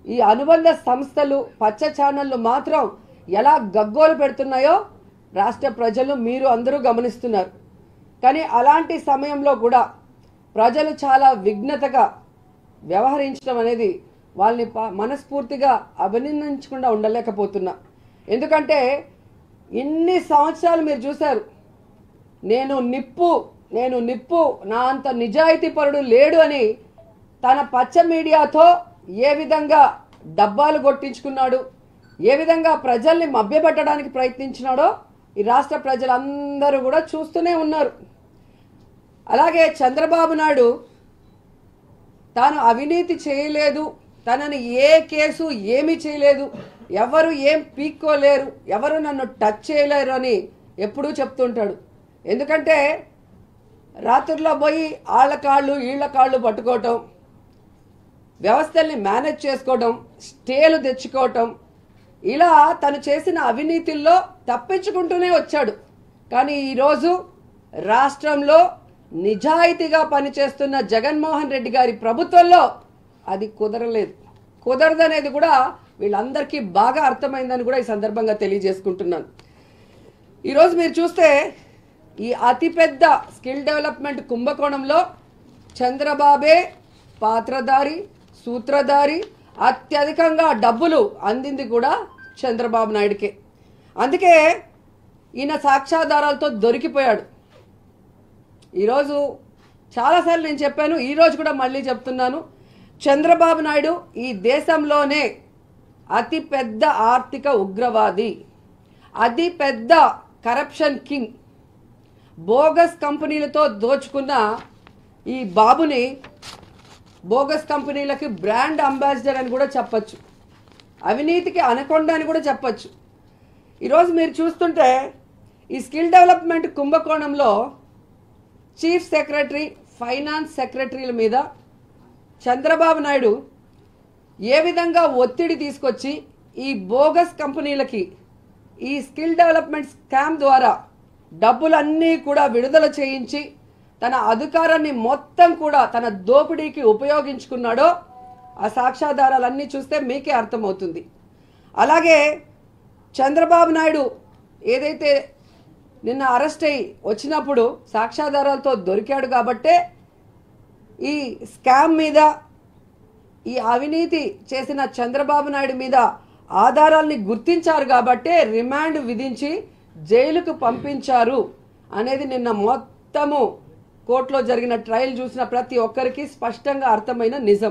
ఈ అనుబంధ సంస్థలు పచ్చ ఛానళ్లు మాత్రం ఎలా గగ్గోలు పెడుతున్నాయో రాష్ట్ర ప్రజలు మీరు అందరూ గమనిస్తున్నారు కానీ అలాంటి సమయంలో కూడా ప్రజలు చాలా విఘ్నతగా వ్యవహరించడం అనేది వాళ్ళని ప- మనస్ఫూర్తిగా అభినందించకుండా ఉండలేకపోతున్నా ఎందుకంటే ఇన్ని సంవత్సరాలు మీరు చూశారు నేను నిప్పు నేను నిప్పు నా అంత నిజాయితీపరుడు లేడు అని తన పచ్చ మీడియాతో ఏ విధంగా డబ్బాలు కొట్టించుకున్నాడు ఏ విధంగా ప్రజల్ని మభ్యపెట్టడానికి ప్రయత్నించినాడో ఈ రాష్ట్ర ప్రజలందరూ కూడా చూస్తూనే ఉన్నారు అలాగే చంద్రబాబు నాయుడు తాను అవినీతి చేయలేదు తనని ఏ కేసు ఏమీ చేయలేదు ఎవరు ఏం పీక్కోలేరు ఎవరు నన్ను టచ్ చేయలేరు అని ఎప్పుడూ చెప్తుంటాడు ఎందుకంటే రాత్రుల్లో పోయి ఆళ్ళ కాళ్ళు ఈళ్ళ కాళ్ళు పట్టుకోవటం వ్యవస్థల్ని మేనేజ్ చేసుకోవటం స్టేలు తెచ్చుకోవటం ఇలా తను చేసిన అవినీతిల్లో తప్పించుకుంటూనే వచ్చాడు కానీ ఈరోజు రాష్ట్రంలో నిజాయితీగా పనిచేస్తున్న జగన్మోహన్ రెడ్డి గారి ప్రభుత్వంలో అది కుదరలేదు కుదరదనేది కూడా వీళ్ళందరికీ బాగా అర్థమైందని కూడా ఈ సందర్భంగా తెలియజేసుకుంటున్నాను ఈరోజు మీరు చూస్తే ఈ అతిపెద్ద స్కిల్ డెవలప్మెంట్ కుంభకోణంలో చంద్రబాబే పాత్రధారి సూత్రధారి అత్యధికంగా డబ్బులు అందింది కూడా చంద్రబాబు నాయుడికే అందుకే ఈయన సాక్ష్యాధారాలతో దొరికిపోయాడు ఈరోజు చాలాసార్లు నేను చెప్పాను ఈరోజు కూడా మళ్ళీ చెప్తున్నాను చంద్రబాబు నాయుడు ఈ దేశంలోనే అతి పెద్ద ఆర్థిక ఉగ్రవాది అతి పెద్ద కరప్షన్ కింగ్ బోగస్ కంపెనీలతో దోచుకున్న ఈ బాబుని బోగస్ కంపెనీలకి బ్రాండ్ అంబాసిడర్ అని కూడా చెప్పచ్చు అవినీతికి అనకొండ అని కూడా చెప్పచ్చు ఈరోజు మీరు చూస్తుంటే ఈ స్కిల్ డెవలప్మెంట్ కుంభకోణంలో చీఫ్ సెక్రటరీ ఫైనాన్స్ సెక్రటరీల మీద చంద్రబాబు నాయుడు ఏ విధంగా ఒత్తిడి తీసుకొచ్చి ఈ బోగస్ కంపెనీలకి ఈ స్కిల్ డెవలప్మెంట్ స్కామ్ ద్వారా డబ్బులన్నీ కూడా విడుదల చేయించి తన అధికారాన్ని మొత్తం కూడా తన దోపిడీకి ఉపయోగించుకున్నాడో ఆ సాక్ష్యాధారాలన్నీ చూస్తే మీకే అర్థమవుతుంది అలాగే చంద్రబాబు నాయుడు ఏదైతే నిన్న అరెస్ట్ అయ్యి వచ్చినప్పుడు సాక్ష్యాధారాలతో దొరికాడు కాబట్టే ఈ స్కామ్ మీద ఈ అవినీతి చేసిన చంద్రబాబు నాయుడు మీద ఆధారాల్ని గుర్తించారు కాబట్టే రిమాండ్ విధించి జైలుకు పంపించారు అనేది నిన్న మొత్తము కోర్టులో జరిగిన ట్రయల్ చూసిన ప్రతి ఒక్కరికి స్పష్టంగా అర్థమైన నిజం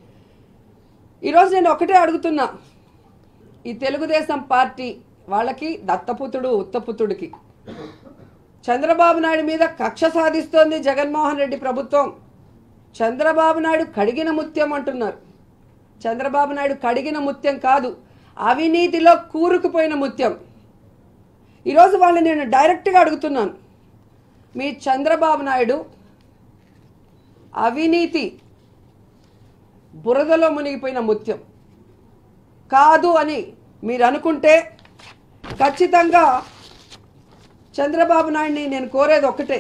ఈరోజు నేను ఒకటే అడుగుతున్నా ఈ తెలుగుదేశం పార్టీ వాళ్ళకి దత్తపుత్రుడు ఉత్తపుత్రుడికి చంద్రబాబు నాయుడు మీద కక్ష సాధిస్తోంది జగన్మోహన్ రెడ్డి ప్రభుత్వం చంద్రబాబు నాయుడు కడిగిన ముత్యం అంటున్నారు చంద్రబాబు నాయుడు కడిగిన ముత్యం కాదు అవినీతిలో కూరుకుపోయిన ముత్యం ఈరోజు వాళ్ళని నేను డైరెక్ట్గా అడుగుతున్నాను మీ చంద్రబాబు నాయుడు అవినీతి బురదలో మునిగిపోయిన ముత్యం కాదు అని మీరు అనుకుంటే ఖచ్చితంగా చంద్రబాబు నాయుడిని నేను కోరేది ఒక్కటే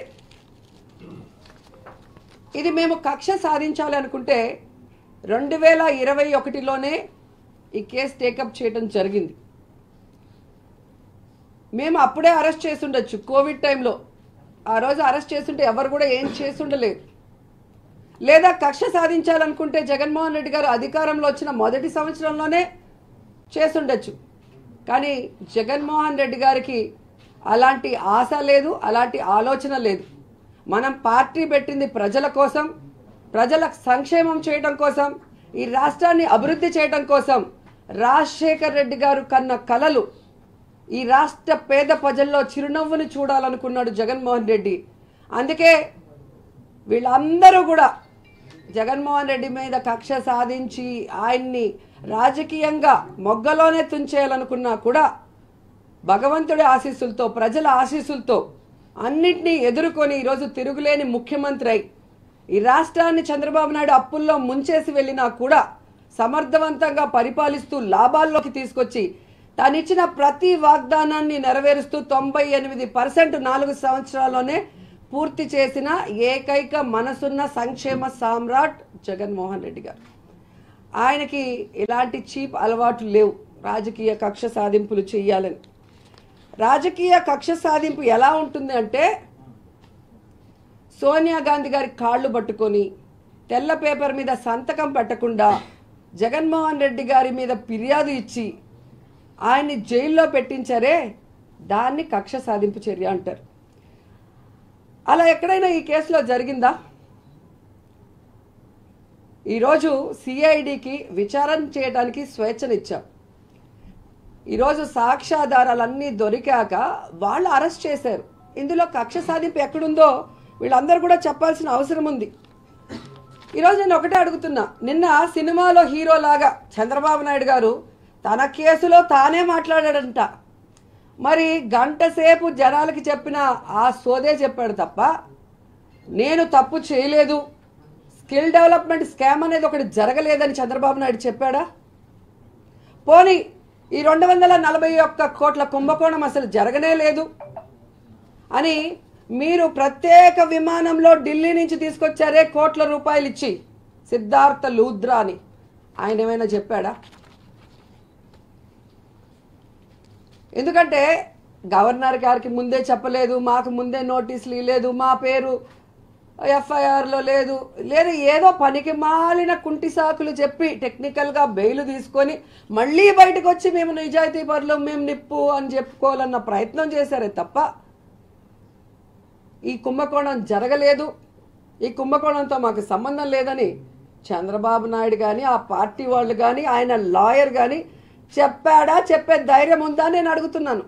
ఇది మేము కక్ష సాధించాలి అనుకుంటే రెండు వేల ఇరవై ఒకటిలోనే ఈ కేసు టేకప్ చేయడం జరిగింది మేము అప్పుడే అరెస్ట్ చేసి ఉండొచ్చు కోవిడ్ టైంలో ఆ రోజు అరెస్ట్ చేస్తుంటే ఎవరు కూడా ఏం చేసి ఉండలేదు లేదా కక్ష సాధించాలనుకుంటే జగన్మోహన్ రెడ్డి గారు అధికారంలో వచ్చిన మొదటి సంవత్సరంలోనే చేసుండొచ్చు కానీ జగన్మోహన్ రెడ్డి గారికి అలాంటి ఆశ లేదు అలాంటి ఆలోచన లేదు మనం పార్టీ పెట్టింది ప్రజల కోసం ప్రజల సంక్షేమం చేయడం కోసం ఈ రాష్ట్రాన్ని అభివృద్ధి చేయడం కోసం రాజశేఖర్ రెడ్డి గారు కన్న కలలు ఈ రాష్ట్ర పేద ప్రజల్లో చిరునవ్వుని చూడాలనుకున్నాడు జగన్మోహన్ రెడ్డి అందుకే వీళ్ళందరూ కూడా జగన్మోహన్ రెడ్డి మీద కక్ష సాధించి ఆయన్ని రాజకీయంగా మొగ్గలోనే తుంచేయాలనుకున్నా కూడా భగవంతుడి ఆశీస్సులతో ప్రజల ఆశీస్సులతో అన్నిటినీ ఎదుర్కొని ఈరోజు తిరుగులేని ముఖ్యమంత్రి అయి ఈ రాష్ట్రాన్ని చంద్రబాబు నాయుడు అప్పుల్లో ముంచేసి వెళ్ళినా కూడా సమర్థవంతంగా పరిపాలిస్తూ లాభాల్లోకి తీసుకొచ్చి తానిచ్చిన ప్రతి వాగ్దానాన్ని నెరవేరుస్తూ తొంభై ఎనిమిది పర్సెంట్ నాలుగు సంవత్సరాల్లోనే పూర్తి చేసిన ఏకైక మనసున్న సంక్షేమ సామ్రాట్ జగన్మోహన్ రెడ్డి గారు ఆయనకి ఇలాంటి చీప్ అలవాట్లు లేవు రాజకీయ కక్ష సాధింపులు చేయాలని రాజకీయ కక్ష సాధింపు ఎలా ఉంటుంది అంటే సోనియా గాంధీ గారి కాళ్ళు పట్టుకొని తెల్ల పేపర్ మీద సంతకం పెట్టకుండా జగన్మోహన్ రెడ్డి గారి మీద ఫిర్యాదు ఇచ్చి ఆయన్ని జైల్లో పెట్టించారే దాన్ని కక్ష సాధింపు చర్య అంటారు అలా ఎక్కడైనా ఈ కేసులో జరిగిందా ఈరోజు సిఐడికి విచారణ చేయడానికి స్వేచ్ఛనిచ్చాం ఈరోజు సాక్ష్యాధారాలన్నీ దొరికాక వాళ్ళు అరెస్ట్ చేశారు ఇందులో కక్ష సాధింపు ఎక్కడుందో వీళ్ళందరూ కూడా చెప్పాల్సిన అవసరం ఉంది ఈరోజు నేను ఒకటే అడుగుతున్నా నిన్న సినిమాలో హీరోలాగా చంద్రబాబు నాయుడు గారు తన కేసులో తానే మాట్లాడాడంట మరి గంట సేపు జనాలకి చెప్పిన ఆ సోదే చెప్పాడు తప్ప నేను తప్పు చేయలేదు స్కిల్ డెవలప్మెంట్ స్కామ్ అనేది ఒకటి జరగలేదని చంద్రబాబు నాయుడు చెప్పాడా పోనీ ఈ రెండు వందల నలభై ఒక్క కోట్ల కుంభకోణం అసలు జరగనే లేదు అని మీరు ప్రత్యేక విమానంలో ఢిల్లీ నుంచి తీసుకొచ్చారే కోట్ల రూపాయలు ఇచ్చి సిద్ధార్థ లూద్రా అని ఆయన ఏమైనా చెప్పాడా ఎందుకంటే గవర్నర్ గారికి ముందే చెప్పలేదు మాకు ముందే నోటీసులు ఇవ్వలేదు మా పేరు ఎఫ్ఐఆర్లో లేదు లేదు ఏదో పనికి మాలిన కుంటి సాకులు చెప్పి టెక్నికల్గా బెయిల్ తీసుకొని మళ్ళీ బయటకు వచ్చి మేము నిజాయితీ పరులు మేము నిప్పు అని చెప్పుకోవాలన్న ప్రయత్నం చేశారే తప్ప ఈ కుంభకోణం జరగలేదు ఈ కుంభకోణంతో మాకు సంబంధం లేదని చంద్రబాబు నాయుడు కానీ ఆ పార్టీ వాళ్ళు కానీ ఆయన లాయర్ కానీ చెప్పాడా చెప్పే ధైర్యం ఉందా అని నేను అడుగుతున్నాను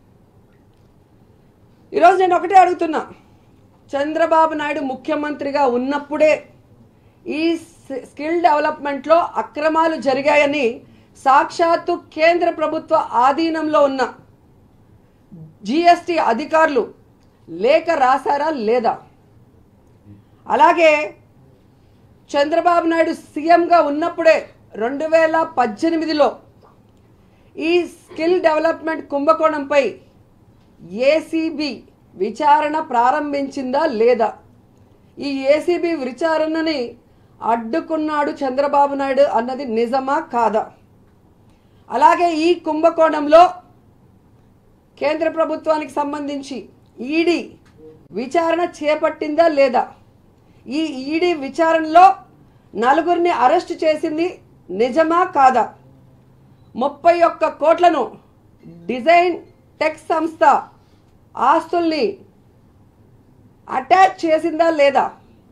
ఈరోజు నేను ఒకటే అడుగుతున్నా చంద్రబాబు నాయుడు ముఖ్యమంత్రిగా ఉన్నప్పుడే ఈ స్- స్కిల్ డెవలప్మెంట్లో అక్రమాలు జరిగాయని సాక్షాత్తు కేంద్ర ప్రభుత్వ ఆధీనంలో ఉన్న జిఎస్టి అధికారులు లేఖ రాశారా లేదా అలాగే చంద్రబాబు నాయుడు సీఎంగా ఉన్నప్పుడే రెండు వేల పద్దెనిమిదిలో ఈ స్కిల్ డెవలప్మెంట్ కుంభకోణంపై ఏసీబీ విచారణ ప్రారంభించిందా లేదా ఈ ఏసీబీ విచారణని అడ్డుకున్నాడు చంద్రబాబు నాయుడు అన్నది నిజమా కాదా అలాగే ఈ కుంభకోణంలో కేంద్ర ప్రభుత్వానికి సంబంధించి ఈడీ విచారణ చేపట్టిందా లేదా ఈ ఈడీ విచారణలో నలుగురిని అరెస్ట్ చేసింది నిజమా కాదా ముప్పై ఒక్క కోట్లను డిజైన్ టెక్ సంస్థ ఆస్తుల్ని అటాచ్ చేసిందా లేదా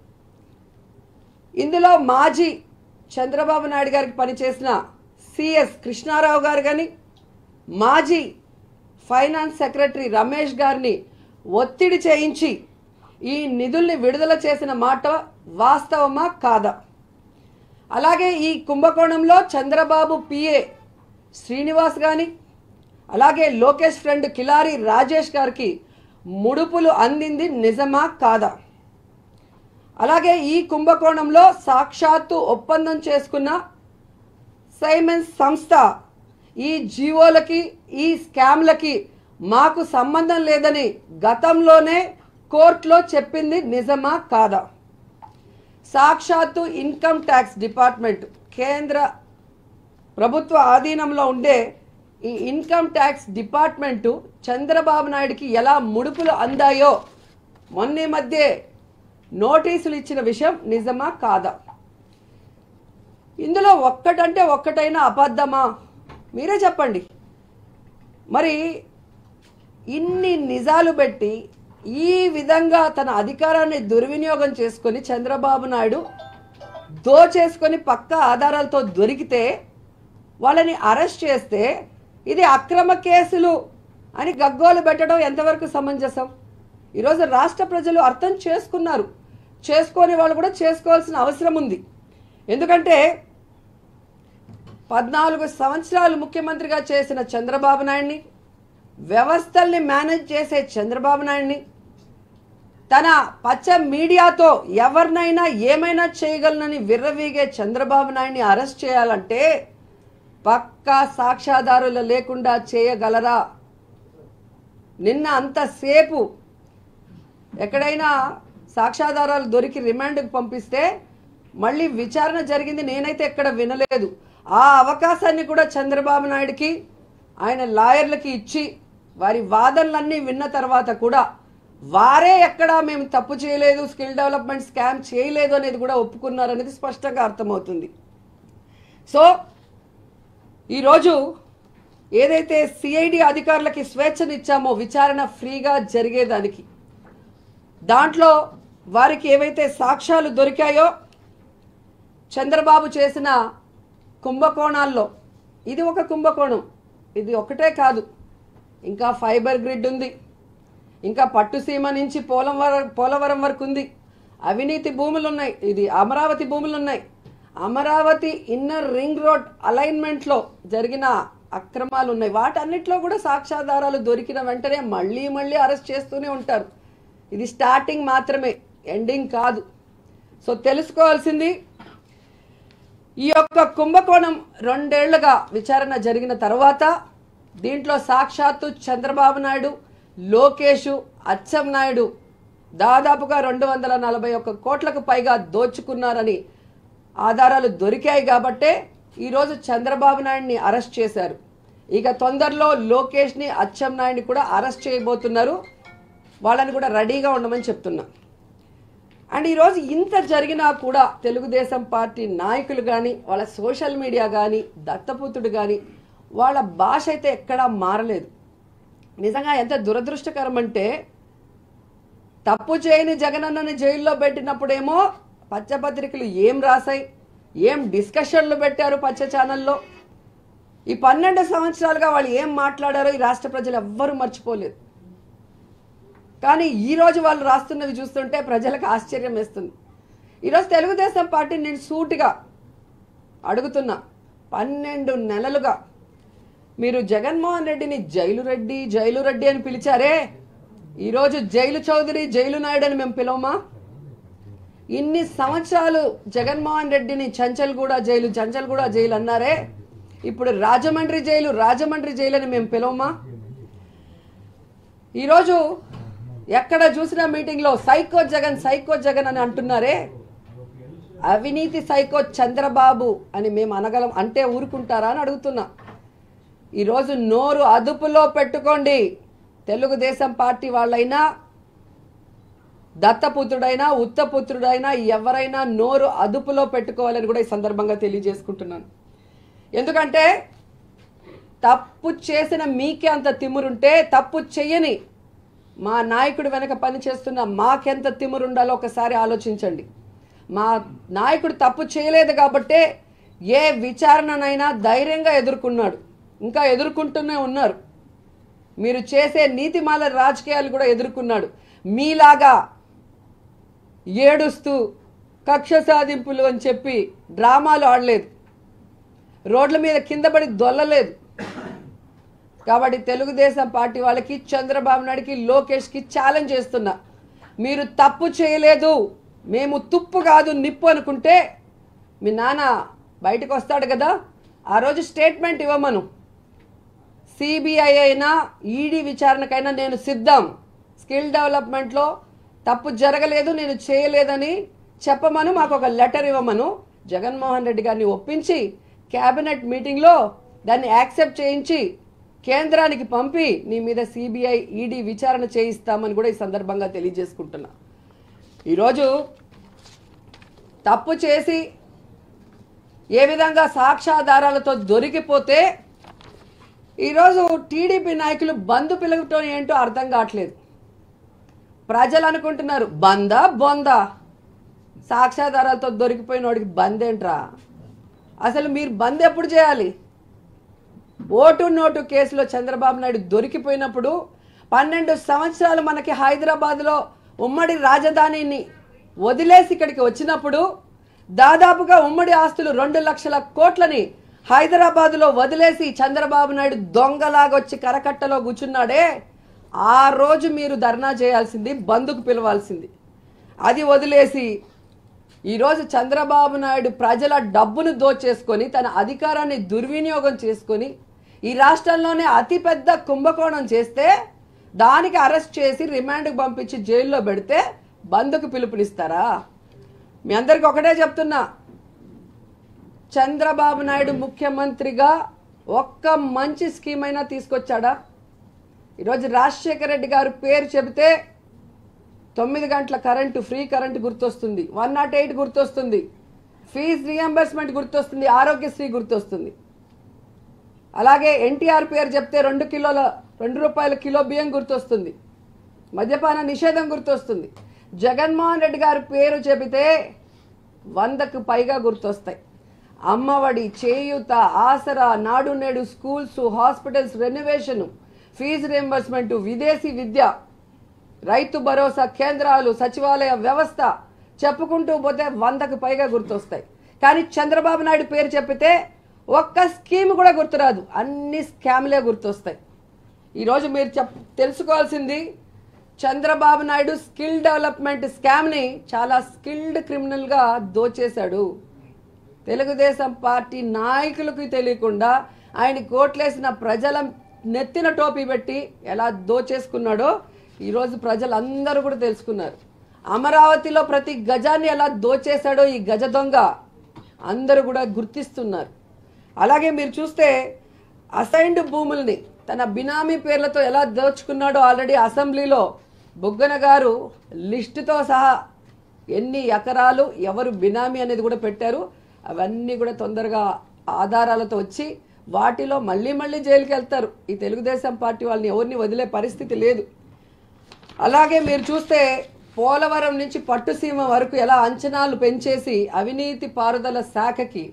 ఇందులో మాజీ చంద్రబాబు నాయుడు గారికి పనిచేసిన సిఎస్ కృష్ణారావు గారు కానీ మాజీ ఫైనాన్స్ సెక్రటరీ రమేష్ గారిని ఒత్తిడి చేయించి ఈ నిధుల్ని విడుదల చేసిన మాట వాస్తవమా కాదా అలాగే ఈ కుంభకోణంలో చంద్రబాబు పిఏ శ్రీనివాస్ గాని అలాగే లోకేష్ ఫ్రెండ్ కిలారి రాజేష్ గారికి ముడుపులు అందింది నిజమా కాదా అలాగే ఈ కుంభకోణంలో సాక్షాత్తు ఒప్పందం చేసుకున్న సైమెన్స్ సంస్థ ఈ జీవోలకి ఈ స్కామ్లకి మాకు సంబంధం లేదని గతంలోనే కోర్టులో చెప్పింది నిజమా కాదా సాక్షాత్తు ఇన్కమ్ ట్యాక్స్ డిపార్ట్మెంట్ కేంద్ర ప్రభుత్వ ఆధీనంలో ఉండే ఈ ఇన్కమ్ ట్యాక్స్ డిపార్ట్మెంటు చంద్రబాబు నాయుడికి ఎలా ముడుపులు అందాయో మొన్న ఈ మధ్య నోటీసులు ఇచ్చిన విషయం నిజమా కాదా ఇందులో ఒక్కటంటే ఒక్కటైనా అబద్ధమా మీరే చెప్పండి మరి ఇన్ని నిజాలు పెట్టి ఈ విధంగా తన అధికారాన్ని దుర్వినియోగం చేసుకొని చంద్రబాబు నాయుడు దోచేసుకొని పక్క ఆధారాలతో దొరికితే వాళ్ళని అరెస్ట్ చేస్తే ఇది అక్రమ కేసులు అని గగ్గోలు పెట్టడం ఎంతవరకు సమంజసం ఈరోజు రాష్ట్ర ప్రజలు అర్థం చేసుకున్నారు చేసుకొని వాళ్ళు కూడా చేసుకోవాల్సిన అవసరం ఉంది ఎందుకంటే పద్నాలుగు సంవత్సరాలు ముఖ్యమంత్రిగా చేసిన చంద్రబాబు నాయుడిని వ్యవస్థల్ని మేనేజ్ చేసే చంద్రబాబు నాయుడిని తన పచ్చ మీడియాతో ఎవరినైనా ఏమైనా చేయగలనని విర్రవీగే చంద్రబాబు నాయుడిని అరెస్ట్ చేయాలంటే పక్కా సాక్ష్యాధారులు లేకుండా చేయగలరా నిన్న అంతసేపు ఎక్కడైనా సాక్ష్యాధారాలు దొరికి రిమాండ్కి పంపిస్తే మళ్ళీ విచారణ జరిగింది నేనైతే ఎక్కడ వినలేదు ఆ అవకాశాన్ని కూడా చంద్రబాబు నాయుడుకి ఆయన లాయర్లకి ఇచ్చి వారి వాదనలన్నీ విన్న తర్వాత కూడా వారే ఎక్కడా మేము తప్పు చేయలేదు స్కిల్ డెవలప్మెంట్ స్కామ్ చేయలేదు అనేది కూడా ఒప్పుకున్నారు అనేది స్పష్టంగా అర్థమవుతుంది సో ఈరోజు ఏదైతే సిఐడి అధికారులకి స్వేచ్ఛనిచ్చామో విచారణ ఫ్రీగా జరిగేదానికి దాంట్లో వారికి ఏవైతే సాక్ష్యాలు దొరికాయో చంద్రబాబు చేసిన కుంభకోణాల్లో ఇది ఒక కుంభకోణం ఇది ఒకటే కాదు ఇంకా ఫైబర్ గ్రిడ్ ఉంది ఇంకా పట్టుసీమ నుంచి పోలవరం పోలవరం వరకు ఉంది అవినీతి భూములు ఉన్నాయి ఇది అమరావతి భూములు ఉన్నాయి అమరావతి ఇన్నర్ రింగ్ రోడ్ అలైన్మెంట్లో జరిగిన అక్రమాలు ఉన్నాయి వాటన్నిటిలో కూడా సాక్ష్యాధారాలు దొరికిన వెంటనే మళ్ళీ మళ్ళీ అరెస్ట్ చేస్తూనే ఉంటారు ఇది స్టార్టింగ్ మాత్రమే ఎండింగ్ కాదు సో తెలుసుకోవాల్సింది ఈ యొక్క కుంభకోణం రెండేళ్లుగా విచారణ జరిగిన తర్వాత దీంట్లో సాక్షాత్తు చంద్రబాబు నాయుడు లోకేష్ అచ్చెం నాయుడు దాదాపుగా రెండు వందల నలభై ఒక్క కోట్లకు పైగా దోచుకున్నారని ఆధారాలు దొరికాయి కాబట్టే ఈరోజు చంద్రబాబు నాయుడిని అరెస్ట్ చేశారు ఇక తొందరలో లోకేష్ని అచ్చెం నాయుడిని కూడా అరెస్ట్ చేయబోతున్నారు వాళ్ళని కూడా రెడీగా ఉండమని చెప్తున్నా అండ్ ఈరోజు ఇంత జరిగినా కూడా తెలుగుదేశం పార్టీ నాయకులు కానీ వాళ్ళ సోషల్ మీడియా కానీ దత్తపుత్రుడు కానీ వాళ్ళ భాష అయితే ఎక్కడా మారలేదు నిజంగా ఎంత దురదృష్టకరం అంటే తప్పు చేయని జగనన్నని జైల్లో పెట్టినప్పుడేమో పచ్చపత్రికలు ఏం రాశాయి ఏం డిస్కషన్లు పెట్టారు పచ్చ ఛానల్లో ఈ పన్నెండు సంవత్సరాలుగా వాళ్ళు ఏం మాట్లాడారో ఈ రాష్ట్ర ప్రజలు ఎవ్వరూ మర్చిపోలేదు కానీ ఈ రోజు వాళ్ళు రాస్తున్నవి చూస్తుంటే ప్రజలకు ఆశ్చర్యం వేస్తుంది ఈరోజు తెలుగుదేశం పార్టీ నేను సూటిగా అడుగుతున్నా పన్నెండు నెలలుగా మీరు జగన్మోహన్ రెడ్డిని జైలు రెడ్డి జైలు రెడ్డి అని పిలిచారే ఈరోజు జైలు చౌదరి జైలు నాయుడు అని మేము పిలవమా ఇన్ని సంవత్సరాలు జగన్మోహన్ రెడ్డిని చంచల్గూడ జైలు చంచల్గూడ జైలు అన్నారే ఇప్పుడు రాజమండ్రి జైలు రాజమండ్రి జైలు అని మేము పిలవమా ఈరోజు ఎక్కడ చూసినా మీటింగ్లో సైకో జగన్ సైకో జగన్ అని అంటున్నారే అవినీతి సైకో చంద్రబాబు అని మేము అనగలం అంటే ఊరుకుంటారా అని అడుగుతున్నా ఈరోజు నోరు అదుపులో పెట్టుకోండి తెలుగుదేశం పార్టీ వాళ్ళైనా దత్తపుత్రుడైనా ఉత్తపుత్రుడైనా ఎవరైనా నోరు అదుపులో పెట్టుకోవాలని కూడా ఈ సందర్భంగా తెలియజేసుకుంటున్నాను ఎందుకంటే తప్పు చేసిన మీకే అంత తిమ్మురుంటే తప్పు చెయ్యని మా నాయకుడు వెనక పనిచేస్తున్న మాకెంత తిమ్మురు ఉండాలో ఒకసారి ఆలోచించండి మా నాయకుడు తప్పు చేయలేదు కాబట్టే ఏ విచారణనైనా ధైర్యంగా ఎదుర్కొన్నాడు ఇంకా ఎదుర్కొంటూనే ఉన్నారు మీరు చేసే నీతిమాల రాజకీయాలు కూడా ఎదుర్కొన్నాడు మీలాగా ఏడుస్తూ కక్ష సాధింపులు అని చెప్పి డ్రామాలు ఆడలేదు రోడ్ల మీద కింద పడి దొల్లలేదు కాబట్టి తెలుగుదేశం పార్టీ వాళ్ళకి చంద్రబాబు నాయుడుకి లోకేష్కి ఛాలెంజ్ చేస్తున్నా మీరు తప్పు చేయలేదు మేము తుప్పు కాదు నిప్పు అనుకుంటే మీ నాన్న బయటకు వస్తాడు కదా ఆ రోజు స్టేట్మెంట్ ఇవ్వమను సిబిఐ అయినా ఈడీ విచారణకైనా నేను సిద్ధం స్కిల్ డెవలప్మెంట్లో తప్పు జరగలేదు నేను చేయలేదని చెప్పమను మాకు ఒక లెటర్ ఇవ్వమను జగన్మోహన్ రెడ్డి గారిని ఒప్పించి కేబినెట్ మీటింగ్లో దాన్ని యాక్సెప్ట్ చేయించి కేంద్రానికి పంపి నీ మీద సిబిఐ ఈడీ విచారణ చేయిస్తామని కూడా ఈ సందర్భంగా తెలియజేసుకుంటున్నా ఈరోజు తప్పు చేసి ఏ విధంగా సాక్ష్యాధారాలతో దొరికిపోతే ఈరోజు టీడీపీ నాయకులు బంధు పిలవటం ఏంటో అర్థం కావట్లేదు ప్రజలు అనుకుంటున్నారు బందా బొందా సాక్ష్యాధారాలతో దొరికిపోయిన వాడికి బంద్ ఏంట్రా అసలు మీరు బంద్ ఎప్పుడు చేయాలి ఓటు నోటు కేసులో చంద్రబాబు నాయుడు దొరికిపోయినప్పుడు పన్నెండు సంవత్సరాలు మనకి హైదరాబాద్లో ఉమ్మడి రాజధానిని వదిలేసి ఇక్కడికి వచ్చినప్పుడు దాదాపుగా ఉమ్మడి ఆస్తులు రెండు లక్షల కోట్లని హైదరాబాదులో వదిలేసి చంద్రబాబు నాయుడు దొంగలాగా వచ్చి కరకట్టలో కూర్చున్నాడే ఆ రోజు మీరు ధర్నా చేయాల్సింది బంధుకు పిలవాల్సింది అది వదిలేసి ఈరోజు చంద్రబాబు నాయుడు ప్రజల డబ్బును దోచేసుకొని తన అధికారాన్ని దుర్వినియోగం చేసుకొని ఈ రాష్ట్రంలోనే అతిపెద్ద కుంభకోణం చేస్తే దానికి అరెస్ట్ చేసి రిమాండ్కి పంపించి జైల్లో పెడితే బంధుకు పిలుపునిస్తారా మీ అందరికి ఒకటే చెప్తున్నా చంద్రబాబు నాయుడు ముఖ్యమంత్రిగా ఒక్క మంచి స్కీమ్ అయినా తీసుకొచ్చాడా ఈరోజు రాజశేఖర రెడ్డి గారు పేరు చెబితే తొమ్మిది గంటల కరెంటు ఫ్రీ కరెంటు గుర్తొస్తుంది వన్ నాట్ ఎయిట్ గుర్తొస్తుంది ఫీజు రియంబర్స్మెంట్ గుర్తొస్తుంది ఆరోగ్యశ్రీ గుర్తొస్తుంది అలాగే ఎన్టీఆర్ పేరు చెప్తే రెండు కిలోల రెండు రూపాయల కిలో బియ్యం గుర్తొస్తుంది మద్యపాన నిషేధం గుర్తొస్తుంది జగన్మోహన్ రెడ్డి గారి పేరు చెబితే వందకు పైగా గుర్తొస్తాయి అమ్మఒడి చేయూత ఆసరా నాడు నేడు schools hospitals renovation fees reimbursement విదేశీ విద్య రైతు భరోసా కేంద్రాలు సచివాలయ వ్యవస్థ చెప్పుకుంటూ పోతే వందకు పైగా గుర్తొస్తాయి కానీ చంద్రబాబు నాయుడు పేరు చెప్పితే ఒక్క స్కీమ్ కూడా గుర్తురాదు అన్ని స్కామ్లే గుర్తొస్తాయి ఈరోజు మీరు చెప్ తెలుసుకోవాల్సింది చంద్రబాబు నాయుడు స్కిల్ డెవలప్మెంట్ స్కామ్ని చాలా స్కిల్డ్ క్రిమినల్గా దోచేశాడు తెలుగుదేశం పార్టీ నాయకులకు తెలియకుండా ఆయన కోట్లేసిన ప్రజల నెత్తిన టోపీ పెట్టి ఎలా దోచేసుకున్నాడో ఈరోజు ప్రజలందరూ కూడా తెలుసుకున్నారు అమరావతిలో ప్రతి గజాన్ని ఎలా దోచేశాడో ఈ గజ దొంగ అందరూ కూడా గుర్తిస్తున్నారు అలాగే మీరు చూస్తే అసైన్డ్ భూముల్ని తన బినామీ పేర్లతో ఎలా దోచుకున్నాడో ఆల్రెడీ అసెంబ్లీలో బుగ్గన గారు లిస్టుతో సహా ఎన్ని ఎకరాలు ఎవరు బినామీ అనేది కూడా పెట్టారు అవన్నీ కూడా తొందరగా ఆధారాలతో వచ్చి వాటిలో మళ్ళీ మళ్ళీ జైలుకి వెళ్తారు ఈ తెలుగుదేశం పార్టీ వాళ్ళని ఎవరిని వదిలే పరిస్థితి లేదు అలాగే మీరు చూస్తే పోలవరం నుంచి పట్టుసీమ వరకు ఎలా అంచనాలు పెంచేసి అవినీతి పారుదల శాఖకి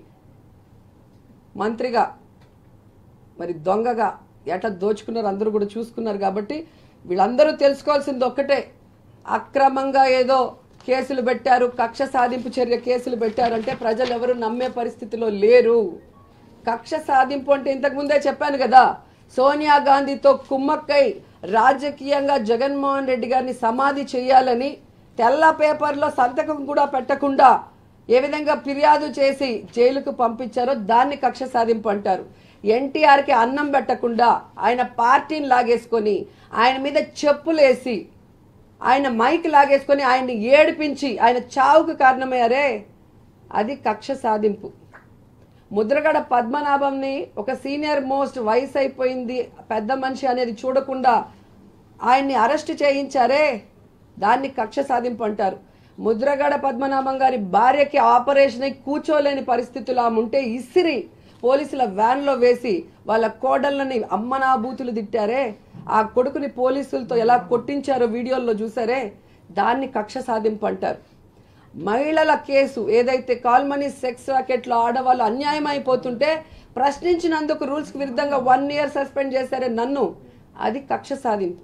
మంత్రిగా మరి దొంగగా ఎట్లా దోచుకున్నారు అందరూ కూడా చూసుకున్నారు కాబట్టి వీళ్ళందరూ తెలుసుకోవాల్సింది ఒక్కటే అక్రమంగా ఏదో కేసులు పెట్టారు కక్ష సాధింపు చర్య కేసులు పెట్టారంటే ప్రజలు ఎవరు నమ్మే పరిస్థితిలో లేరు కక్ష సాధింపు అంటే ఇంతకు ముందే చెప్పాను కదా సోనియా గాంధీతో కుమ్మక్కై రాజకీయంగా జగన్మోహన్ రెడ్డి గారిని సమాధి చేయాలని తెల్ల పేపర్లో సంతకం కూడా పెట్టకుండా ఏ విధంగా ఫిర్యాదు చేసి జైలుకు పంపించారో దాన్ని కక్ష సాధింపు అంటారు ఎన్టీఆర్కి అన్నం పెట్టకుండా ఆయన పార్టీని లాగేసుకొని ఆయన మీద చెప్పులేసి ఆయన మైక్ లాగేసుకొని ఆయన్ని ఏడిపించి ఆయన చావుకు కారణమయ్యారే అది కక్ష సాధింపు ముద్రగడ పద్మనాభంని ఒక సీనియర్ మోస్ట్ వయసు అయిపోయింది పెద్ద మనిషి అనేది చూడకుండా ఆయన్ని అరెస్ట్ చేయించారే దాన్ని కక్ష సాధింపు అంటారు ముద్రగడ పద్మనాభం గారి భార్యకి ఆపరేషన్ అయి కూర్చోలేని పరిస్థితులు ఆమె ఉంటే ఇసిరి పోలీసుల వ్యాన్లో వేసి వాళ్ళ కోడళ్ళని అమ్మనా బూతులు తిట్టారే ఆ కొడుకుని పోలీసులతో ఎలా కొట్టించారో వీడియోల్లో చూసారే దాన్ని కక్ష సాధింపు అంటారు మహిళల కేసు ఏదైతే కాల్మనీ సెక్స్ రాకెట్లో ఆడవాళ్ళు అన్యాయం అయిపోతుంటే ప్రశ్నించినందుకు రూల్స్కి విరుద్ధంగా వన్ ఇయర్ సస్పెండ్ చేశారే నన్ను అది కక్ష సాధింపు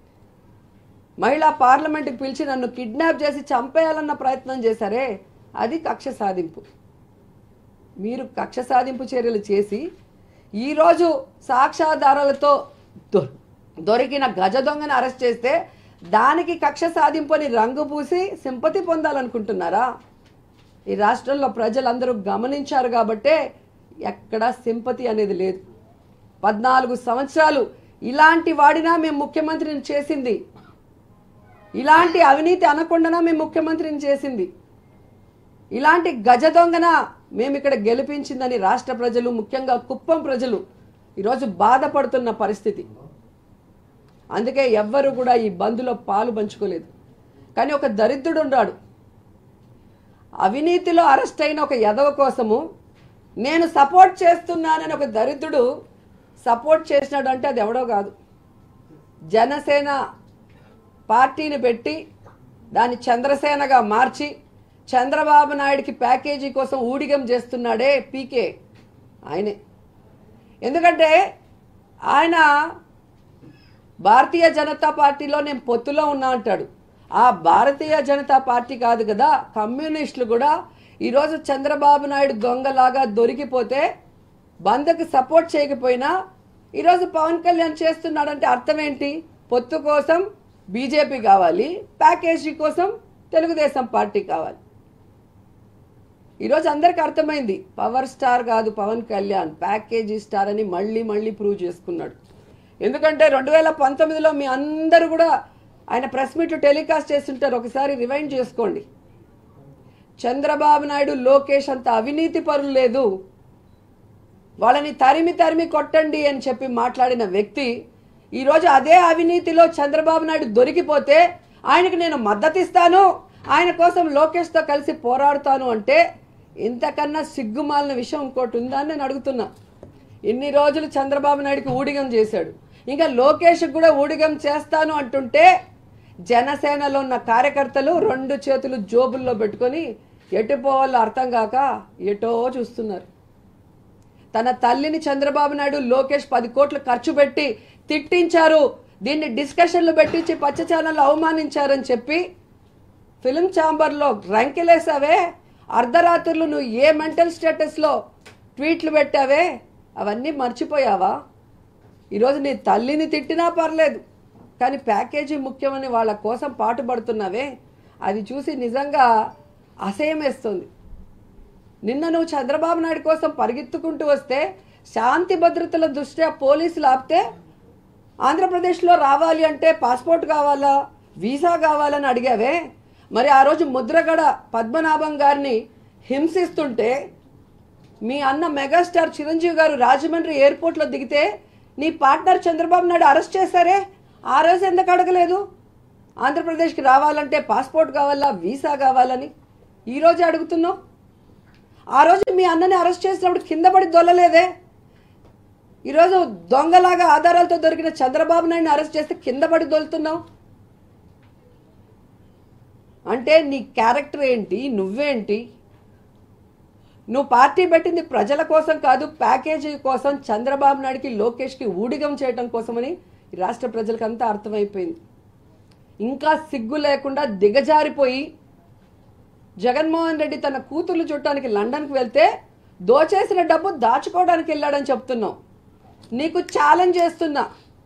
మహిళా పార్లమెంట్కి పిలిచి నన్ను కిడ్నాప్ చేసి చంపేయాలన్న ప్రయత్నం చేశారే అది కక్ష సాధింపు మీరు కక్ష సాధింపు చర్యలు చేసి ఈరోజు సాక్ష్యాధారాలతో దొ- దొరికిన గజ దొంగని అరెస్ట్ చేస్తే దానికి కక్ష సాధింపు అని రంగు పూసి సింపతి పొందాలనుకుంటున్నారా ఈ రాష్ట్రంలో ప్రజలందరూ గమనించారు కాబట్టే ఎక్కడా సింపతి అనేది లేదు పద్నాలుగు సంవత్సరాలు ఇలాంటి వాడినా మేము ముఖ్యమంత్రిని చేసింది ఇలాంటి అవినీతి అనకుండానా మేము ముఖ్యమంత్రిని చేసింది ఇలాంటి గజ దొంగన మేము ఇక్కడ గెలిపించిందని రాష్ట్ర ప్రజలు ముఖ్యంగా కుప్పం ప్రజలు ఈరోజు బాధపడుతున్న పరిస్థితి అందుకే ఎవ్వరు కూడా ఈ బంద్లో పాలు పంచుకోలేదు కానీ ఒక దరిద్రుడు ఉన్నాడు అవినీతిలో అరెస్ట్ అయిన ఒక యదవ కోసము నేను సపోర్ట్ చేస్తున్నానని ఒక దరిద్రుడు సపోర్ట్ చేసినాడు అంటే అది ఎవడో కాదు జనసేన పార్టీని పెట్టి దాన్ని చంద్రసేనగా మార్చి చంద్రబాబు నాయుడికి ప్యాకేజీ కోసం ఊడిగం చేస్తున్నాడే పీకే ఆయనే ఎందుకంటే ఆయన భారతీయ జనతా పార్టీలో నేను పొత్తులో ఉన్నా అంటాడు ఆ భారతీయ జనతా పార్టీ కాదు కదా కమ్యూనిస్టులు కూడా ఈరోజు చంద్రబాబు నాయుడు దొంగలాగా దొరికిపోతే బంద్కి సపోర్ట్ చేయకపోయినా ఈరోజు పవన్ కళ్యాణ్ చేస్తున్నాడంటే అర్థం ఏంటి పొత్తు కోసం బీజేపీ కావాలి ప్యాకేజీ కోసం తెలుగుదేశం పార్టీ కావాలి ఈరోజు అందరికి అర్థమైంది పవర్ స్టార్ కాదు పవన్ కళ్యాణ్ ప్యాకేజీ స్టార్ అని మళ్ళీ మళ్ళీ ప్రూవ్ చేసుకున్నాడు ఎందుకంటే రెండు వేల పంతొమ్మిదిలో మీ అందరూ కూడా ఆయన ప్రెస్ మీట్లు టెలికాస్ట్ చేస్తుంటారు ఒకసారి రివైండ్ చేసుకోండి చంద్రబాబు నాయుడు లోకేష్ అంత అవినీతి పరులు లేదు వాళ్ళని తరిమి తరిమి కొట్టండి అని చెప్పి మాట్లాడిన వ్యక్తి ఈరోజు అదే అవినీతిలో చంద్రబాబు నాయుడు దొరికిపోతే ఆయనకు నేను మద్దతు ఇస్తాను ఆయన కోసం లోకేష్తో కలిసి పోరాడుతాను అంటే ఇంతకన్నా సిగ్గుమాలిన విషయం ఇంకోటి ఉందా అని నేను అడుగుతున్నా ఇన్ని రోజులు చంద్రబాబు నాయుడుకి ఊడిగం చేశాడు ఇంకా లోకేష్కి కూడా ఊడిగం చేస్తాను అంటుంటే జనసేనలో ఉన్న కార్యకర్తలు రెండు చేతులు జోబుల్లో పెట్టుకొని ఎటు పోవాలో అర్థం కాక ఎటో చూస్తున్నారు తన తల్లిని చంద్రబాబు నాయుడు లోకేష్ పది కోట్లు ఖర్చు పెట్టి తిట్టించారు దీన్ని డిస్కషన్లు పెట్టించి పచ్చ ఛానల్ అవమానించారని చెప్పి ఫిలిం ఛాంబర్లో రంకెలేసావే అర్ధరాత్రులు నువ్వు ఏ మెంటల్ స్టేటస్లో ట్వీట్లు పెట్టావే అవన్నీ మర్చిపోయావా ఈరోజు నీ తల్లిని తిట్టినా పర్లేదు కానీ ప్యాకేజీ ముఖ్యమని వాళ్ళ కోసం పాటుపడుతున్నావే అది చూసి నిజంగా అసహ్యం వేస్తుంది నిన్న నువ్వు చంద్రబాబు నాయుడు కోసం పరిగెత్తుకుంటూ వస్తే శాంతి భద్రతల దృష్ట్యా పోలీసులు ఆపితే ఆంధ్రప్రదేశ్లో రావాలి అంటే పాస్పోర్ట్ కావాలా వీసా కావాలని అడిగావే మరి ఆ రోజు ముద్రగడ పద్మనాభం గారిని హింసిస్తుంటే మీ అన్న మెగాస్టార్ చిరంజీవి గారు రాజమండ్రి ఎయిర్పోర్ట్లో దిగితే నీ పార్ట్నర్ చంద్రబాబు నాయుడు అరెస్ట్ చేశారే ఆ రోజు ఎందుకు అడగలేదు ఆంధ్రప్రదేశ్కి రావాలంటే పాస్పోర్ట్ కావాలా వీసా కావాలని ఈరోజు అడుగుతున్నావు ఆ రోజు మీ అన్నని అరెస్ట్ చేసినప్పుడు కింద పడి దొల్లలేదే ఈరోజు దొంగలాగా ఆధారాలతో దొరికిన చంద్రబాబు నాయుడిని అరెస్ట్ చేస్తే కింద పడి దొలుతున్నావు అంటే నీ క్యారెక్టర్ ఏంటి నువ్వేంటి నువ్వు పార్టీ పెట్టింది ప్రజల కోసం కాదు ప్యాకేజీ కోసం చంద్రబాబు నాయుడికి లోకేష్కి ఊడిగం చేయడం కోసమని ఈ రాష్ట్ర ప్రజలకంతా అర్థమైపోయింది ఇంకా సిగ్గు లేకుండా దిగజారిపోయి జగన్మోహన్ రెడ్డి తన కూతుర్లు చుట్టానికి లండన్కి వెళ్తే దోచేసిన డబ్బు దాచుకోవడానికి వెళ్ళాడని చెప్తున్నావు నీకు ఛాలెంజ్ చేస్తున్నా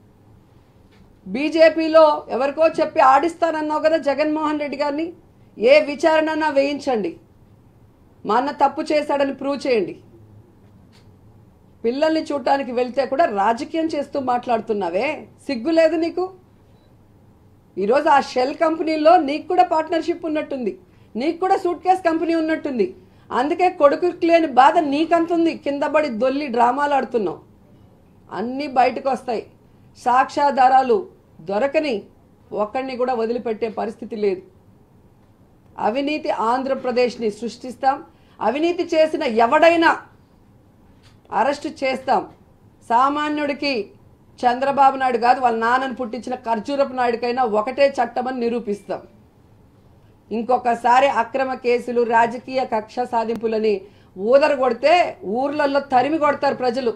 బీజేపీలో ఎవరికో చెప్పి ఆడిస్తానన్నావు కదా జగన్మోహన్ రెడ్డి గారిని ఏ విచారణ వేయించండి మా అన్న తప్పు చేశాడని ప్రూవ్ చేయండి పిల్లల్ని చూడటానికి వెళ్తే కూడా రాజకీయం చేస్తూ మాట్లాడుతున్నావే సిగ్గు లేదు నీకు ఈరోజు ఆ షెల్ కంపెనీలో నీకు కూడా పార్ట్నర్షిప్ ఉన్నట్టుంది నీకు కూడా సూట్ కేస్ కంపెనీ ఉన్నట్టుంది అందుకే కొడుకుకి లేని బాధ నీకంతుంది కింద పడి దొల్లి డ్రామాలు ఆడుతున్నావు అన్నీ బయటకు వస్తాయి సాక్ష్యాధారాలు దొరకని ఒక్కడిని కూడా వదిలిపెట్టే పరిస్థితి లేదు అవినీతి ఆంధ్రప్రదేశ్ని సృష్టిస్తాం అవినీతి చేసిన ఎవడైనా అరెస్టు చేస్తాం సామాన్యుడికి చంద్రబాబు నాయుడు కాదు వాళ్ళ నాన్నని పుట్టించిన ఖర్జూరపు నాయుడికైనా ఒకటే చట్టమని నిరూపిస్తాం ఇంకొకసారి అక్రమ కేసులు రాజకీయ కక్ష సాధింపులని ఊదర కొడితే ఊర్లలో తరిమి కొడతారు ప్రజలు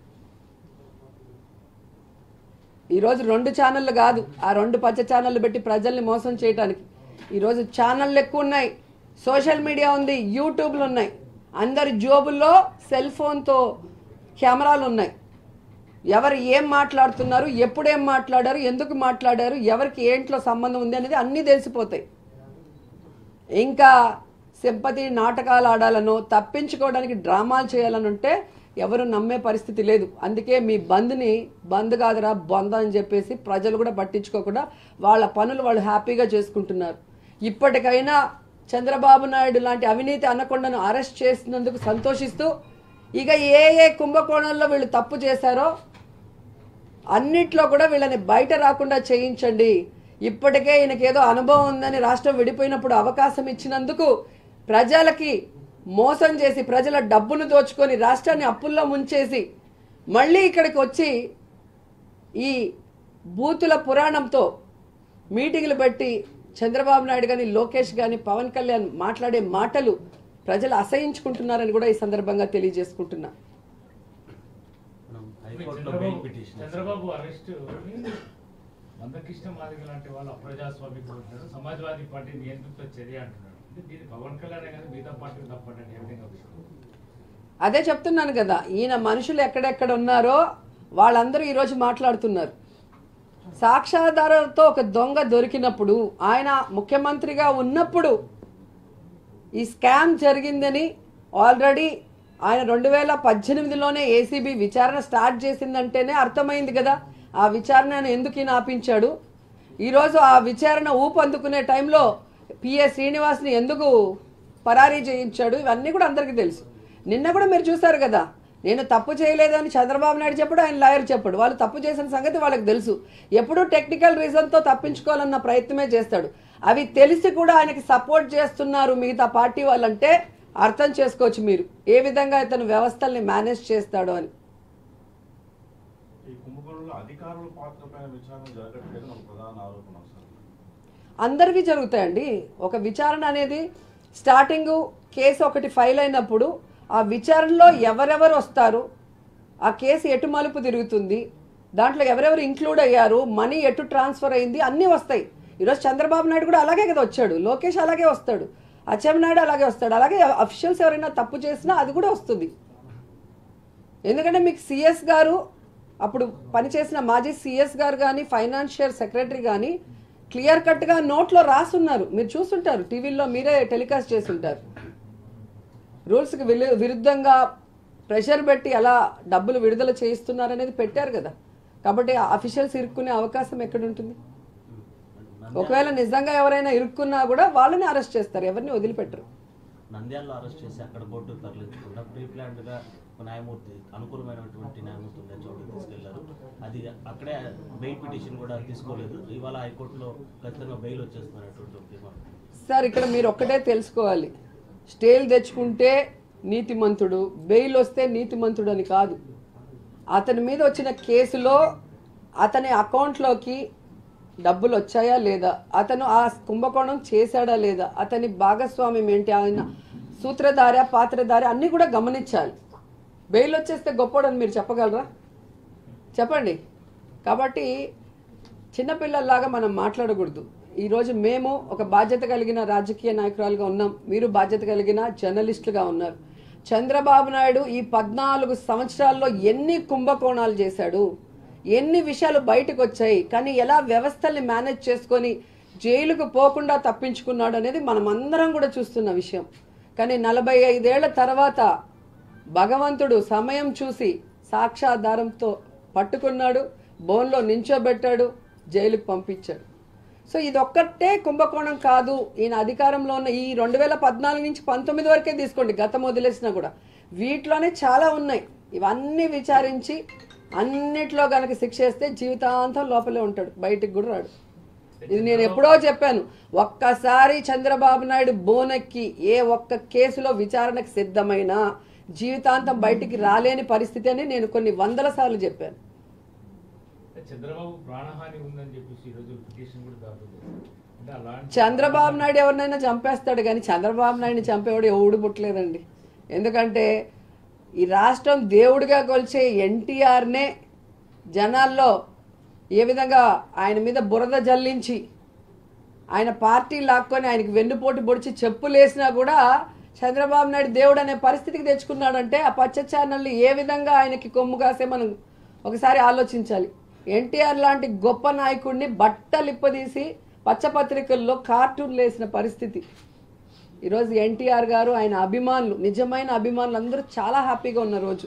ఈరోజు రెండు ఛానళ్ళు కాదు ఆ రెండు పచ్చ ఛానళ్ళు పెట్టి ప్రజల్ని మోసం చేయడానికి ఈరోజు ఛానళ్ళు ఎక్కువ ఉన్నాయి సోషల్ మీడియా ఉంది యూట్యూబ్లు ఉన్నాయి అందరి జోబుల్లో సెల్ ఫోన్తో కెమెరాలు ఉన్నాయి ఎవరు ఏం మాట్లాడుతున్నారు ఎప్పుడేం మాట్లాడారు ఎందుకు మాట్లాడారు ఎవరికి ఏంట్లో సంబంధం ఉంది అనేది అన్నీ తెలిసిపోతాయి ఇంకా సింపతి నాటకాలు ఆడాలనో తప్పించుకోవడానికి డ్రామాలు చేయాలని ఉంటే ఎవరు నమ్మే పరిస్థితి లేదు అందుకే మీ బంద్ని బంద్ కాదురా బంద్ అని చెప్పేసి ప్రజలు కూడా పట్టించుకోకుండా వాళ్ళ పనులు వాళ్ళు హ్యాపీగా చేసుకుంటున్నారు ఇప్పటికైనా చంద్రబాబు నాయుడు లాంటి అవినీతి అనకొండను అరెస్ట్ చేసినందుకు సంతోషిస్తూ ఇక ఏ ఏ కుంభకోణంలో వీళ్ళు తప్పు చేశారో అన్నిట్లో కూడా వీళ్ళని బయట రాకుండా చేయించండి ఇప్పటికే ఈయనకి ఏదో అనుభవం ఉందని రాష్ట్రం విడిపోయినప్పుడు అవకాశం ఇచ్చినందుకు ప్రజలకి మోసం చేసి ప్రజల డబ్బును దోచుకొని రాష్ట్రాన్ని అప్పుల్లో ముంచేసి మళ్ళీ ఇక్కడికి వచ్చి ఈ బూతుల పురాణంతో మీటింగ్లు పెట్టి చంద్రబాబు నాయుడు కానీ లోకేష్ కానీ పవన్ కళ్యాణ్ మాట్లాడే మాటలు ప్రజలు అసహించుకుంటున్నారని కూడా ఈ సందర్భంగా తెలియజేసుకుంటున్నా మనం ఇప్పుడు హైకోర్టులో bail Chandrababu petition Chandrababu arrest Mandakrishna Madiga లాంటి వాళ్ళు అప్రజాస్వామిక ఉంటారు సమాజ్వాదీ పార్టీ నియంత్రిత చర్య అంటున్నారు అంటే దీన్ని పవన్ కళ్యాణ్ కానీ మిగతా పార్టీలు తప్పండి ఏ విధంగా చూస్తారు? అదే చెప్తున్నాను కదా ఈయన మనుషులు ఎక్కడెక్కడ ఉన్నారో వాళ్ళందరూ ఈరోజు మాట్లాడుతున్నారు సాక్ష్యాధారాలతో ఒక దొంగ దొరికినప్పుడు ఆయన ముఖ్యమంత్రిగా ఉన్నప్పుడు ఈ స్కామ్ జరిగిందని ఆల్రెడీ ఆయన రెండు వేల పద్దెనిమిదిలోనే ఏసీబీ విచారణ స్టార్ట్ చేసిందంటేనే అర్థమైంది కదా ఆ విచారణను ఎందుకు ఈయన ఆపించాడు ఈరోజు ఆ విచారణ ఊపందుకునే టైంలో పిఏ శ్రీనివాస్ని ఎందుకు పరారీ చేయించాడు ఇవన్నీ కూడా అందరికీ తెలుసు నిన్న కూడా మీరు చూసారు కదా నేను తప్పు చేయలేదని చంద్రబాబు నాయుడు చెప్పాడు ఆయన లాయర్ చెప్పాడు వాళ్ళు తప్పు చేసిన సంగతి వాళ్ళకి తెలుసు ఎప్పుడూ టెక్నికల్ రీజన్తో తప్పించుకోవాలన్న ప్రయత్నమే చేస్తాడు అవి తెలిసి కూడా ఆయనకి సపోర్ట్ చేస్తున్నారు మిగతా పార్టీ వాళ్ళంటే అర్థం చేసుకోవచ్చు మీరు ఏ విధంగా ఇతను వ్యవస్థల్ని మేనేజ్ చేస్తాడో అని ఈ కుంభకోణంలో అధికారుల పాత్ర పైన విచారణ జరగట్లేదు ఒక ప్రధాన ఆరోపణ సార్ అందరివి జరుగుతాయండి ఒక విచారణ అనేది స్టార్టింగ్ కేసు ఒకటి ఫైల్ అయినప్పుడు ఆ విచారణలో ఎవరెవరు వస్తారు ఆ కేసు ఎటు మలుపు తిరుగుతుంది దాంట్లో ఎవరెవరు ఇంక్లూడ్ అయ్యారు మనీ ఎటు ట్రాన్స్ఫర్ అయింది అన్నీ వస్తాయి ఈరోజు చంద్రబాబు నాయుడు కూడా అలాగే కదా వచ్చాడు లోకేష్ అలాగే వస్తాడు అచ్చెన్నాయుడు అలాగే వస్తాడు అలాగే అఫీషియల్స్ ఎవరైనా తప్పు చేసినా అది కూడా వస్తుంది ఎందుకంటే మీకు సిఎస్ గారు అప్పుడు పనిచేసిన మాజీ సిఎస్ గారు కానీ ఫైనాన్షియల్ సెక్రటరీ కానీ క్లియర్ కట్గా నోట్లో రాసున్నారు మీరు చూస్తుంటారు టీవీలో మీరే టెలికాస్ట్ చేస్తుంటారు రూల్స్కి విలు- విరుద్ధంగా ప్రెషర్ పెట్టి ఎలా డబ్బులు విడుదల చేయిస్తున్నారు అనేది పెట్టారు కదా కాబట్టి అఫీషియల్స్ ఇరుక్కునే అవకాశం ఎక్కడుంటుంది ఒకవేళ నిజంగా ఎవరైనా ఇరుక్కున్నా కూడా వాళ్ళని అరెస్ట్ చేస్తారు ఎవరిని వదిలిపెట్టరు నంద్యాలలో అరెస్ట్ చేసి అక్కడ కోర్టుకు తరలించకుండా ప్రీ ప్లాన్డ్ గా ఒక న్యాయమూర్తి అనుకూలమైనటువంటి న్యాయమూర్తి ఉండే చోటుకి తీసుకెళ్లారు అది అక్కడే బెయిల్ పిటిషన్ కూడా తీసుకోలేదు ఇవాళ హైకోర్టులో ఖచ్చితంగా బెయిల్ వచ్చేస్తున్నటువంటి ఒక తీర్మానం సార్ ఇక్కడ మీరు ఒక్కటే తెలుసుకోవాలి స్టేల్ తెచ్చుకుంటే నీతిమంతుడు బెయిల్ వస్తే నీతిమంతుడు అని కాదు అతని మీద వచ్చిన కేసులో అతని అకౌంట్లోకి డబ్బులు వచ్చాయా లేదా అతను ఆ కుంభకోణం చేశాడా లేదా అతని భాగస్వామ్యం ఏంటి ఆయన సూత్రధార పాత్రధార అన్నీ కూడా గమనించాలి బెయిల్ వచ్చేస్తే గొప్పోడని మీరు చెప్పగలరా చెప్పండి కాబట్టి చిన్నపిల్లల్లాగా మనం మాట్లాడకూడదు ఈరోజు మేము ఒక బాధ్యత కలిగిన రాజకీయ నాయకురాలుగా ఉన్నాం మీరు బాధ్యత కలిగిన జర్నలిస్టులుగా ఉన్నారు చంద్రబాబు నాయుడు ఈ పద్నాలుగు సంవత్సరాల్లో ఎన్ని కుంభకోణాలు చేశాడు ఎన్ని విషయాలు బయటకు వచ్చాయి కానీ ఎలా వ్యవస్థల్ని మేనేజ్ చేసుకొని జైలుకు పోకుండా తప్పించుకున్నాడు అనేది మనం అందరం కూడా చూస్తున్న విషయం కానీ నలభై ఐదేళ్ల తర్వాత భగవంతుడు సమయం చూసి సాక్షాధారంతో పట్టుకున్నాడు బోన్లో నించోబెట్టాడు జైలుకు పంపించాడు సో ఇది ఒక్కటే కుంభకోణం కాదు ఈయన అధికారంలో ఉన్న ఈ రెండు వేల పద్నాలుగు నుంచి పంతొమ్మిది వరకే తీసుకోండి గతం వదిలేసినా కూడా వీటిలోనే చాలా ఉన్నాయి ఇవన్నీ విచారించి అన్నిట్లో గనక శిక్ష వేస్తే జీవితాంతం లోపలే ఉంటాడు బయటికి కూడా రాడు ఇది నేను ఎప్పుడో చెప్పాను ఒక్కసారి చంద్రబాబు నాయుడు బోనెక్కి ఏ ఒక్క కేసులో విచారణకు సిద్ధమైనా జీవితాంతం బయటికి రాలేని పరిస్థితి అని నేను కొన్ని వందల సార్లు చెప్పాను చంద్రబాబు ప్రాణహాని ఉందని చెప్పేసి ఈరోజు పిటిషన్ కూడా దాఖలు చేశారు అంటే అలాంటి చంద్రబాబు నాయుడు ఎవరినైనా చంపేస్తాడు కానీ చంద్రబాబు నాయుడిని చంపేవాడు ఎవడు పుట్టలేదండి ఎందుకంటే ఈ రాష్ట్రం దేవుడిగా కొలిచే ఎన్టీఆర్నే జనాల్లో ఏ విధంగా ఆయన మీద బురద జల్లించి ఆయన పార్టీ లాక్కొని ఆయనకి వెన్నుపోటు పొడిచి చెప్పులేసినా కూడా చంద్రబాబు నాయుడు దేవుడు అనే పరిస్థితికి తెచ్చుకున్నాడంటే ఆ పచ్చ ఛానల్ని ఏ విధంగా ఆయనకి కొమ్ము కాసే మనం ఒకసారి ఆలోచించాలి ఎన్టీఆర్ లాంటి గొప్ప నాయకుడిని బట్టలిప్పదీసి పచ్చపత్రికల్లో కార్టూన్లు వేసిన పరిస్థితి ఈరోజు ఎన్టీఆర్ గారు ఆయన అభిమానులు నిజమైన అభిమానులు అందరూ చాలా హ్యాపీగా ఉన్న రోజు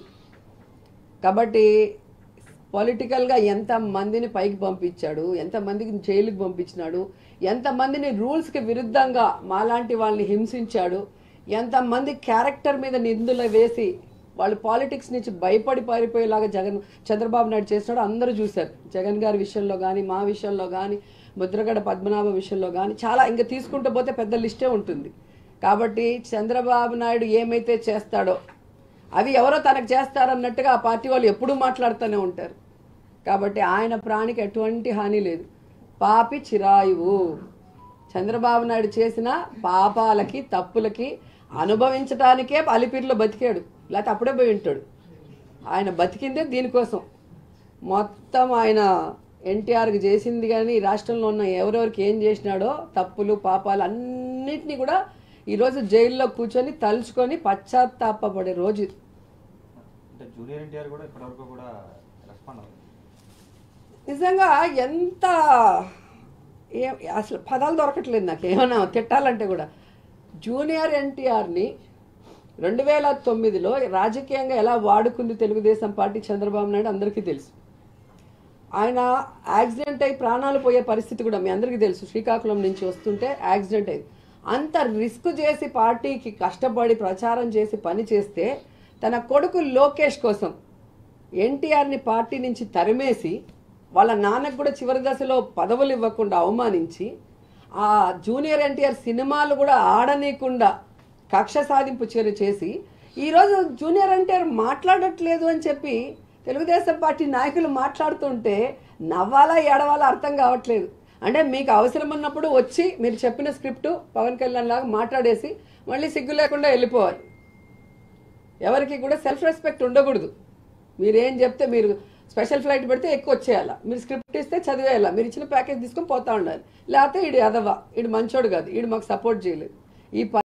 కాబట్టి పొలిటికల్గా ఎంత మందిని పైకి పంపించాడు ఎంతమందికి జైలుకి పంపించినాడు ఎంతమందిని రూల్స్కి విరుద్ధంగా మాలాంటి వాళ్ళని హింసించాడు ఎంతమంది క్యారెక్టర్ మీద నిందులు వేసి వాళ్ళు పాలిటిక్స్ నుంచి భయపడి పారిపోయేలాగా జగన్ చంద్రబాబు నాయుడు చేసినాడు అందరూ చూశారు జగన్ గారి విషయంలో కానీ మా విషయంలో కానీ ముద్రగడ పద్మనాభ విషయంలో కానీ చాలా ఇంకా తీసుకుంటూ పోతే పెద్ద లిస్టే ఉంటుంది కాబట్టి చంద్రబాబు నాయుడు ఏమైతే చేస్తాడో అవి ఎవరో తనకు చేస్తారన్నట్టుగా ఆ పార్టీ వాళ్ళు ఎప్పుడూ మాట్లాడుతూనే ఉంటారు కాబట్టి ఆయన ప్రాణికి ఎటువంటి హాని లేదు పాపి చిరాయువు చంద్రబాబు నాయుడు చేసిన పాపాలకి తప్పులకి అనుభవించడానికే అలిపిరిలో బతికాడు లేకపోతే అప్పుడే పోయి ఉంటాడు ఆయన బతికిందే దీనికోసం మొత్తం ఆయన ఎన్టీఆర్కి చేసింది కానీ ఈ రాష్ట్రంలో ఉన్న ఎవరెవరికి ఏం చేసినాడో తప్పులు పాపాలు అన్నిటినీ కూడా ఈరోజు జైల్లో కూర్చొని తలుచుకొని పశ్చాత్తాపపడే రోజు ఇది. అంటే జూనియర్ ఎన్టీఆర్ కూడా ఇప్పటివరకు కూడా రెస్పాండ్ అవ్వలేదు నిజంగా ఎంత ఏ అసలు పదాలు దొరకట్లేదు నాకు ఏమన్నా తిట్టాలంటే కూడా జూనియర్ ఎన్టీఆర్ని రెండు వేల తొమ్మిదిలో రాజకీయంగా ఎలా వాడుకుంది తెలుగుదేశం పార్టీ చంద్రబాబు నాయుడు అందరికీ తెలుసు ఆయన యాక్సిడెంట్ అయి ప్రాణాలు పోయే పరిస్థితి కూడా మీ అందరికీ తెలుసు శ్రీకాకుళం నుంచి వస్తుంటే యాక్సిడెంట్ అయింది అంత రిస్క్ చేసి పార్టీకి కష్టపడి ప్రచారం చేసి పని చేస్తే తన కొడుకు లోకేష్ కోసం ఎన్టీఆర్ని పార్టీ నుంచి తరిమేసి వాళ్ళ నాన్నకు కూడా చివరి దశలో పదవులు ఇవ్వకుండా అవమానించి ఆ జూనియర్ ఎన్టీఆర్ సినిమాలు కూడా ఆడనీయకుండా కక్ష సాధింపు చర్య చేసి ఈరోజు జూనియర్ ఎన్టీఆర్ మాట్లాడట్లేదు అని చెప్పి తెలుగుదేశం పార్టీ నాయకులు మాట్లాడుతుంటే నవ్వాలా ఏడవాలా అర్థం కావట్లేదు అంటే మీకు అవసరం ఉన్నప్పుడు వచ్చి మీరు చెప్పిన స్క్రిప్ట్ పవన్ కళ్యాణ్ లాగా మాట్లాడేసి మళ్ళీ సిగ్గు లేకుండా వెళ్ళిపోవాలి ఎవరికి కూడా సెల్ఫ్ రెస్పెక్ట్ ఉండకూడదు మీరేం చెప్తే మీరు స్పెషల్ ఫ్లైట్ పెడితే ఎక్కువ వచ్చేయాలా మీరు స్క్రిప్ట్ ఇస్తే చదివేయాలా మీరు ఇచ్చిన ప్యాకేజ్ తీసుకొని పోతా ఉండాలి లేకపోతే ఈడు అదవా ఈడు మంచోడు కాదు ఈడు మాకు సపోర్ట్ చేయలేదు ఈ ప-